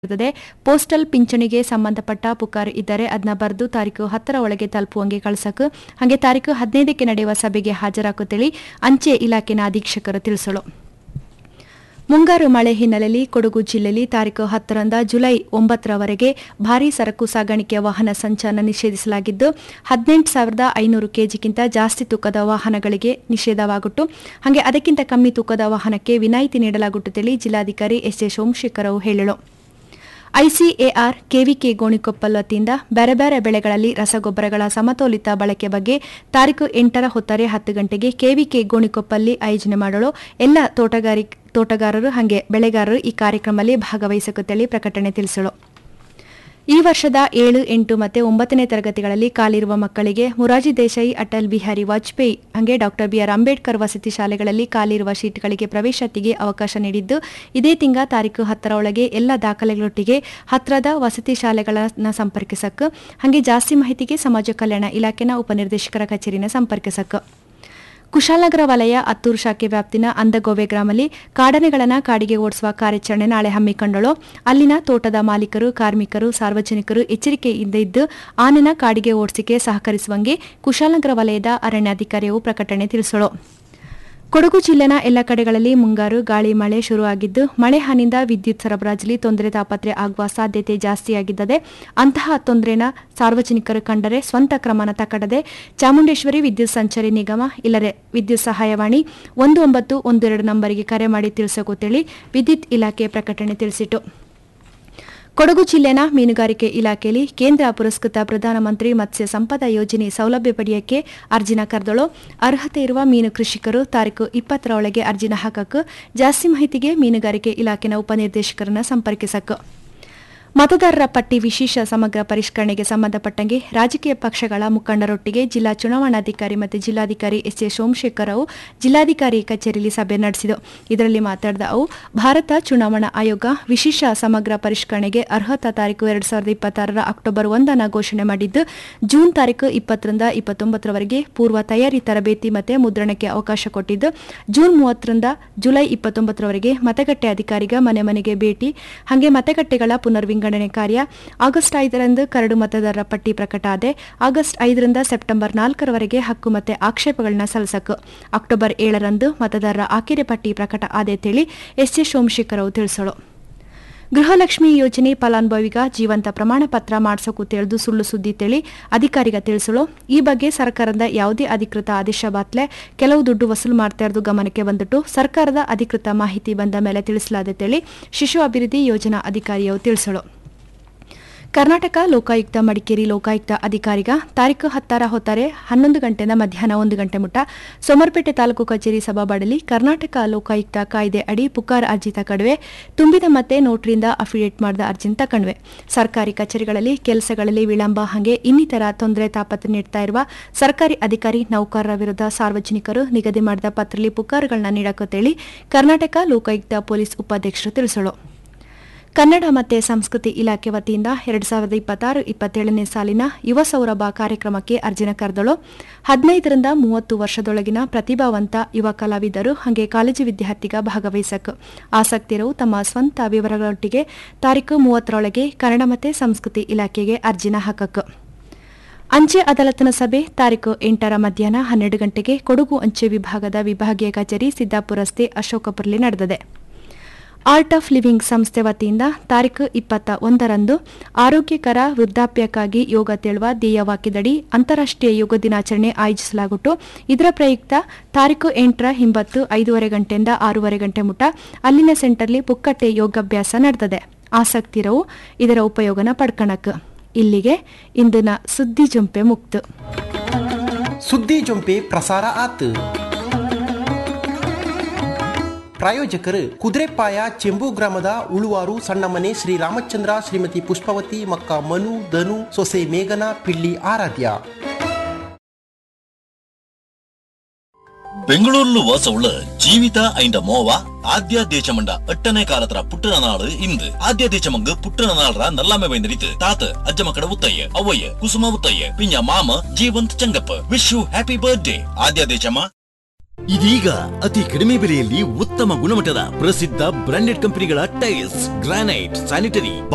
ಇರ್ತದೆ ಪೋಸ್ಟಲ್ ಪಿಂಚಣಿಗೆ ಸಂಬಂಧಪಟ್ಟ ಪುಕಾರು ಇದ್ದರೆ ಅದನ್ನ ಬರೆದು ತಾರೀಕು ಹತ್ತರ ಒಳಗೆ ತಲುಪುವಂಗೆ ಕಳ್ಸಕ್ ಹಾಗೆ ತಾರೀಕು ಹದಿನೈದಕ್ಕೆ ನಡೆಯುವ ಸಭೆಗೆ ಹಾಜರಾಕುತ್ತೇಳಿ ಅಂಚೆ ಇಲಾಖೆನ ಅಧೀಕ್ಷಕರು ತಿಳಿಸಲು ಮುಂಗಾರು ಮಳೆ ಹಿನ್ನೆಲೆಯಲ್ಲಿ ಕೊಡಗು ಜಿಲ್ಲೆಯಲ್ಲಿ ತಾರೀಕು ಹತ್ತರಿಂದ ಜುಲೈ ಒಂಬತ್ತರವರೆಗೆ ಭಾರೀ ಸರಕು ಸಾಗಾಣಿಕೆ ವಾಹನ ಸಂಚಾರ ನಿಷೇಧಿಸಲಾಗಿದ್ದು ಹದಿನೆಂಟು ಸಾವಿರದ ಐನೂರು ಕೆಜಿಗಿಂತ ಜಾಸ್ತಿ ತೂಕದ ವಾಹನಗಳಿಗೆ ನಿಷೇಧವಾಗುಟ್ಟು ಹಾಗೆ ಅದಕ್ಕಿಂತ ಕಮ್ಮಿ ತೂಕದ ವಾಹನಕ್ಕೆ ವಿನಾಯಿತಿ ನೀಡಲಾಗುತ್ತದೆ ಜಿಲ್ಲಾಧಿಕಾರಿ ಎಸ್ ಎ ಸೋಮಶೇಖರ್ ಅವರು ಹೇಳಿದರು ಐಸಿಎಆರ್ ಕೆವಿಕೆ ಗೋಣಿಕೊಪ್ಪಲ್ ವತಿಯಿಂದ ಬೇರೆ ಬೇರೆ ಬೆಳೆಗಳಲ್ಲಿ ರಸಗೊಬ್ಬರಗಳ ಸಮತೋಲಿತ ಬಳಕೆ ಬಗ್ಗೆ ತಾರೀಕು ಎಂಟರ ಹೊತ್ತಾರೆ ಹತ್ತು ಗಂಟೆಗೆ ಕೆವಿಕೆ ಗೋಣಿಕೊಪ್ಪಲ್ಲಿ ಆಯೋಜನೆ ಮಾಡಲು ಎಲ್ಲ ತೋಟಗಾರಿ ತೋಟಗಾರರು ಹಾಗೆ ಬೆಳೆಗಾರರು ಈ ಕಾರ್ಯಕ್ರಮದಲ್ಲಿ ಭಾಗವಹಿಸಕುತ್ತೇಳಿ ಪ್ರಕಟಣೆ ತಿಳಿಸಲು ಈ ವರ್ಷದ ಏಳು ಎಂಟು ಮತ್ತು ಒಂಬತ್ತನೇ ತರಗತಿಗಳಲ್ಲಿ ಕಾಲಿರುವ ಮಕ್ಕಳಿಗೆ ಮುರಾಜಿ ದೇಸಾಯಿ ಅಟಲ್ ಬಿಹಾರಿ ವಾಜಪೇಯಿ ಹಾಗೆ ಡಾಕ್ಟರ್ ಬಿಆರ್ ಅಂಬೇಡ್ಕರ್ ವಸತಿ ಶಾಲೆಗಳಲ್ಲಿ ಕಾಲಿರುವ ಸೀಟ್ಗಳಿಗೆ ಪ್ರವೇಶಾತಿಗೆ ಅವಕಾಶ ನೀಡಿದ್ದು ಇದೇ ತಿಂಗಳ ತಾರೀಕು ಹತ್ತರ ಒಳಗೆ ಎಲ್ಲ ದಾಖಲೆಗಳೊಟ್ಟಿಗೆ ಹತ್ರದ ವಸತಿ ಶಾಲೆಗಳನ್ನು ಸಂಪರ್ಕಿಸಕ್ಕೆ ಹಾಗೆ ಜಾಸ್ತಿ ಮಾಹಿತಿಗೆ ಸಮಾಜ ಕಲ್ಯಾಣ ಇಲಾಖೆನ ಉಪನಿರ್ದೇಶಕರ ಕಚೇರಿನ ಸಂಪರ್ಕಿಸಕ್ಕೆ ಕುಶಾಲನಗರ ವಲಯ ಅತ್ತೂರು ಶಾಖೆ ವ್ಯಾಪ್ತಿನ ಅಂದಗೋವೆ ಗ್ರಾಮದಲ್ಲಿ ಕಾಡನೆಗಳನ್ನು ಕಾಡಿಗೆ ಓಡಿಸುವ ಕಾರ್ಯಾಚರಣೆ ನಾಳೆ ಹಮ್ಮಿಕೊಂಡಳು ಅಲ್ಲಿನ ತೋಟದ ಮಾಲೀಕರು ಕಾರ್ಮಿಕರು ಸಾರ್ವಜನಿಕರು ಎಚ್ಚರಿಕೆಯಿಂದ ಇದ್ದು ಆನೆನ ಕಾಡಿಗೆ ಓಡಿಸಿಕೆ ಸಹಕರಿಸುವಂಗೆ ಕುಶಾಲನಗರ ವಲಯದ ಅರಣ್ಯಾಧಿಕಾರಿಯು ಪ್ರಕಟಣೆ ತಿಳಿಸಲು ಕೊಡಗು ಜಿಲ್ಲೆನ ಎಲ್ಲ ಕಡೆಗಳಲ್ಲಿ ಮುಂಗಾರು ಗಾಳಿ ಮಳೆ ಶುರುವಾಗಿದ್ದು ಮಳೆ ಹಾನಿಯಿಂದ ವಿದ್ಯುತ್ ಸರಬರಾಜಲ್ಲಿ ತೊಂದರೆ ತಾಪತ್ರೆ ಆಗುವ ಸಾಧ್ಯತೆ ಜಾಸ್ತಿಯಾಗಿದ್ದದೆ ಅಂತಹ ತೊಂದರೆನ ಸಾರ್ವಜನಿಕರು ಕಂಡರೆ ಸ್ವಂತ ಕ್ರಮನ ತಕಡದೆ ಚಾಮುಂಡೇಶ್ವರಿ ವಿದ್ಯುತ್ ಸಂಚಾರಿ ನಿಗಮ ಇಲ್ಲರೆ ವಿದ್ಯುತ್ ಸಹಾಯವಾಣಿ ಒಂದು ಒಂಬತ್ತು ಒಂದು ಎರಡು ನಂಬರಿಗೆ ಕರೆ ಮಾಡಿ ತಿಳಿಸೋಕೋತೇಳಿ ವಿದ್ಯುತ್ ಇಲಾಖೆ ಪ್ರಕಟಣೆ ತಿಳಿಸಿತು ಕೊಡಗು ಜಿಲ್ಲೆನ ಮೀನುಗಾರಿಕೆ ಇಲಾಖೆಯಲ್ಲಿ ಕೇಂದ್ರ ಪುರಸ್ಕೃತ ಪ್ರಧಾನಮಂತ್ರಿ ಮತ್ಸ್ಯ ಸಂಪದ ಯೋಜನೆ ಸೌಲಭ್ಯ ಪಡೆಯಕ್ಕೆ ಅರ್ಜಿನ ಕರೆದಳು ಅರ್ಹತೆ ಇರುವ ಮೀನು ಕೃಷಿಕರು ತಾರೀಕು ಇಪ್ಪತ್ತರ ಒಳಗೆ ಅರ್ಜಿನ ಹಾಕಕ್ಕೆ ಜಾಸ್ತಿ ಮಾಹಿತಿಗೆ ಮೀನುಗಾರಿಕೆ ಇಲಾಖೆನ ಉಪನಿರ್ದೇಶಕರನ್ನ ಸಂಪರ್ಕಿಸಕ್ಕೆ ಮತದಾರರ ಪಟ್ಟಿ ವಿಶೇಷ ಸಮಗ್ರ ಪರಿಷ್ಕರಣೆಗೆ ಸಂಬಂಧಪಟ್ಟಂಗೆ ರಾಜಕೀಯ ಪಕ್ಷಗಳ ಮುಖಂಡರೊಟ್ಟಿಗೆ ಜಿಲ್ಲಾ ಚುನಾವಣಾಧಿಕಾರಿ ಮತ್ತು ಜಿಲ್ಲಾಧಿಕಾರಿ ಎಸ್ ಎ ಸೋಮಶೇಖರ್ ಅವು ಜಿಲ್ಲಾಧಿಕಾರಿ ಕಚೇರಿಯಲ್ಲಿ ಸಭೆ ನಡೆಸಿದರು ಇದರಲ್ಲಿ ಮಾತನಾಡಿದ ಅವು ಭಾರತ ಚುನಾವಣಾ ಆಯೋಗ ವಿಶೇಷ ಸಮಗ್ರ ಪರಿಷ್ಕರಣೆಗೆ ಅರ್ಹತಾ ತಾರೀಕು ಎರಡು ಸಾವಿರದ ಇಪ್ಪತ್ತಾರರ ಅಕ್ಟೋಬರ್ ಒಂದನ್ನು ಘೋಷಣೆ ಮಾಡಿದ್ದು ಜೂನ್ ತಾರೀಕು ಇಪ್ಪತ್ತರಿಂದ ಇಪ್ಪತ್ತೊಂಬತ್ತರವರೆಗೆ ಪೂರ್ವ ತಯಾರಿ ತರಬೇತಿ ಮತ್ತು ಮುದ್ರಣಕ್ಕೆ ಅವಕಾಶ ಕೊಟ್ಟಿದ್ದು ಜೂನ್ ಮೂವತ್ತರಿಂದ ಜುಲೈ ಇಪ್ಪತ್ತೊಂಬತ್ತರವರೆಗೆ ಮತಗಟ್ಟೆ ಅಧಿಕಾರಿಗ ಮನೆ ಮನೆಗೆ ಭೇಟಿ ಹಾಗೆ ಮತಗಟ್ಟೆಗಳ ಪುನರ್ವಿಂಗ ವಿಂಗಡಣೆ ಕಾರ್ಯ ಆಗಸ್ಟ್ ಐದರಂದು ಕರಡು ಮತದಾರರ ಪಟ್ಟಿ ಪ್ರಕಟ ಆದೆ ಆಗಸ್ಟ್ ಐದರಿಂದ ಸೆಪ್ಟೆಂಬರ್ ನಾಲ್ಕರವರೆಗೆ ಹಕ್ಕು ಮತ್ತೆ ಆಕ್ಷೇಪಗಳನ್ನ ಸಲ್ಲಿಸಕು ಅಕ್ಟೋಬರ್ ಏಳರಂದು ಮತದಾರರ ಆಕೆರೆ ಪಟ್ಟಿ ಪ್ರಕಟ ಆದೆ ತಿಳಿ ಎಸ್ ಎ ಸೋಮಶೇಖರ್ ಅವರು ತಿಳಿಸಲು ಗೃಹಲಕ್ಷ್ಮಿ ಯೋಜನೆ ಫಲಾನುಭವಿಗ ಜೀವಂತ ಪ್ರಮಾಣ ಪತ್ರ ಮಾಡಿಸೋಕು ತಿಳಿದು ಸುಳ್ಳು ಸುದ್ದಿ ತಿಳಿ ಅಧಿಕಾರಿಗ ತಿಳಿಸಲು ಈ ಬಗ್ಗೆ ಸರ್ಕಾರದ ಯಾವುದೇ ಅಧಿಕೃತ ಆದೇಶ ಬಾತ್ಲೆ ಕೆಲವು ದುಡ್ಡು ವಸೂಲು ಮಾಡ್ತಾ ಇರೋದು ಗಮನಕ್ಕೆ ಬಂದಿಟ್ಟು ಸರ್ಕಾರದ ಅಧಿಕೃತ ಮಾಹಿತಿ ಬಂದ ಮೇಲೆ ತಿಳಿಸಲಾದೆ ತಿಳಿ ಶಿಶು ಅಭಿವೃದ್ಧಿ ಯೋಜನಾ ಅಧಿಕಾರಿಯವರು ತಿಳಿಸಲು ಕರ್ನಾಟಕ ಲೋಕಾಯುಕ್ತ ಮಡಿಕೇರಿ ಲೋಕಾಯುಕ್ತ ಅಧಿಕಾರಿಗ ತಾರೀಕು ಹತ್ತಾರ ಹೊತ್ತಾರೆ ಹನ್ನೊಂದು ಗಂಟೆಯಿಂದ ಮಧ್ಯಾಹ್ನ ಒಂದು ಗಂಟೆ ಮುಟ್ಟ ಸೋಮರ್ಪೇಟೆ ತಾಲೂಕು ಕಚೇರಿ ಸಭಾಬಾಡಲಿ ಕರ್ನಾಟಕ ಲೋಕಾಯುಕ್ತ ಕಾಯ್ದೆ ಅಡಿ ಪುಕಾರ್ ಅರ್ಜಿ ತಕಡುವೆ ತುಂಬಿದ ಮತ್ತೆ ನೋಟ್ರಿಂದ ಅಫಿಡೇಟ್ ಮಾಡಿದ ಅರ್ಜಿ ತಕಣ್ವೆ ಸರ್ಕಾರಿ ಕಚೇರಿಗಳಲ್ಲಿ ಕೆಲಸಗಳಲ್ಲಿ ವಿಳಂಬ ಹಾಗೆ ಇನ್ನಿತರ ತೊಂದರೆ ತಾಪತ್ರೆ ನೀಡ್ತಾ ಇರುವ ಸರ್ಕಾರಿ ಅಧಿಕಾರಿ ನೌಕರರ ವಿರುದ್ಧ ಸಾರ್ವಜನಿಕರು ನಿಗದಿ ಮಾಡಿದ ಪತ್ರದಲ್ಲಿ ಪುಕಾರುಗಳನ್ನ ನೀಡಕತ್ತೇಳಿ ಕರ್ನಾಟಕ ಲೋಕಾಯುಕ್ತ ಪೊಲೀಸ್ ಉಪಾಧ್ಯಕ್ಷರು ತಿಳಿಸಲು ಕನ್ನಡ ಮತ್ತು ಸಂಸ್ಕೃತಿ ಇಲಾಖೆ ವತಿಯಿಂದ ಎರಡು ಸಾವಿರದ ಇಪ್ಪತ್ತಾರು ಇಪ್ಪತ್ತೇಳನೇ ಸಾಲಿನ ಯುವ ಸೌರಭ ಕಾರ್ಯಕ್ರಮಕ್ಕೆ ಅರ್ಜಿನ ಕರೆದಳು ಹದಿನೈದರಿಂದ ಮೂವತ್ತು ವರ್ಷದೊಳಗಿನ ಪ್ರತಿಭಾವಂತ ಯುವ ಕಲಾವಿದರು ಹಾಗೆ ಕಾಲೇಜು ವಿದ್ಯಾರ್ಥಿಗ ಭಾಗವಹಿಸಕ್ಕೆ ಆಸಕ್ತಿರು ತಮ್ಮ ಸ್ವಂತ ವಿವರಗಳೊಟ್ಟಿಗೆ ತಾರೀಕು ಮೂವತ್ತರೊಳಗೆ ಕನ್ನಡ ಮತ್ತು ಸಂಸ್ಕೃತಿ ಇಲಾಖೆಗೆ ಅರ್ಜಿನ ಹಾಕಕ್ಕೆ ಅಂಚೆ ಅದಾಲತ್ನ ಸಭೆ ತಾರೀಕು ಎಂಟರ ಮಧ್ಯಾಹ್ನ ಹನ್ನೆರಡು ಗಂಟೆಗೆ ಕೊಡಗು ಅಂಚೆ ವಿಭಾಗದ ವಿಭಾಗೀಯ ಕಚೇರಿ ಸಿದ್ದಾಪುರ ರಸ್ತೆ ಅಶೋಕಪುರಲಿ ನಡೆದಿದೆ ಆರ್ಟ್ ಆಫ್ ಲಿವಿಂಗ್ ಸಂಸ್ಥೆ ವತಿಯಿಂದ ತಾರೀಕು ಇಪ್ಪತ್ತ ಒಂದರಂದು ಆರೋಗ್ಯಕರ ವೃದ್ಧಾಪ್ಯಕ್ಕಾಗಿ ಯೋಗ ತೇಳುವ ಧ್ಯೇಯವಾಕ್ಯದಡಿ ಅಂತಾರಾಷ್ಟ್ರೀಯ ಯೋಗ ದಿನಾಚರಣೆ ಆಯೋಜಿಸಲಾಗುಟ್ಟು ಇದರ ಪ್ರಯುಕ್ತ ತಾರೀಕು ಎಂಟರ ಹಿಂಬತ್ತು ಐದೂವರೆ ಗಂಟೆಯಿಂದ ಆರೂವರೆ ಗಂಟೆ ಮುಟ ಅಲ್ಲಿನ ಸೆಂಟರ್ಲಿ ಪುಕ್ಕಟ್ಟೆ ಯೋಗಾಭ್ಯಾಸ ನಡೆದಿದೆ ಆಸಕ್ತಿರವು ಇದರ ಉಪಯೋಗನ ಪಡ್ಕಣಕ್ ಇಲ್ಲಿಗೆ ಇಂದಿನ ಸುದ್ದಿ ಜುಂಪೆ ಮುಕ್ತು ಸುದ್ದಿ ಜೊಂಪೆ ಪ್ರಸಾರ ಆತು ಪ್ರಾಯೋಜಕರು ಕುದುರೆಪಾಯ ಚೆಂಬು ಗ್ರಾಮದ ಉಳುವಾರು ಸಣ್ಣಮನೆ ಶ್ರೀ ರಾಮಚಂದ್ರ ಶ್ರೀಮತಿ ಪುಷ್ಪವತಿ ಮಕ್ಕ ಮನು ಧನು ಸೊಸೆ ಮೇಘನ ಪಿಳ್ಳಿ ಆರಾಧ್ಯ ಬೆಂಗಳೂರಿಲು ವಾಸವುಳ್ಳ ಜೀವಿತ ಐಂಡ ಮೋವ ಆದ್ಯ ದೇಶಮಂಡ ಎಟ್ಟನೇ ಕಾಲತ್ರ ಪುಟ್ಟನ ನಾಳು ಇಂದು ಆದ್ಯ ದೇಶಮಂಗ ಪುಟ್ಟನ ನಾಳರ ನಲ್ಲಾಮೆ ಬೈಂದರಿತು ತಾತ ಅಜ್ಜ ಮಕ್ಕಳ ಉತ್ತಯ್ಯ ಅವ್ವಯ್ಯ ಕುಸುಮ ಉತ್ತಯ್ಯ ಪಿಂಜ ಮಾಮ Jeevanth Changappa wish you happy birthday Aadya Deshamma ಇದೀಗ ಅತಿ ಕಡಿಮೆ ಬೆಲೆಯಲ್ಲಿ ಉತ್ತಮ ಗುಣಮಟ್ಟದ ಪ್ರಸಿದ್ಧ ಬ್ರಾಂಡೆಡ್ ಕಂಪನಿಗಳ ಟೈಲ್ಸ್ ಗ್ರಾನೈಟ್ ಸ್ಯಾನಿಟರಿ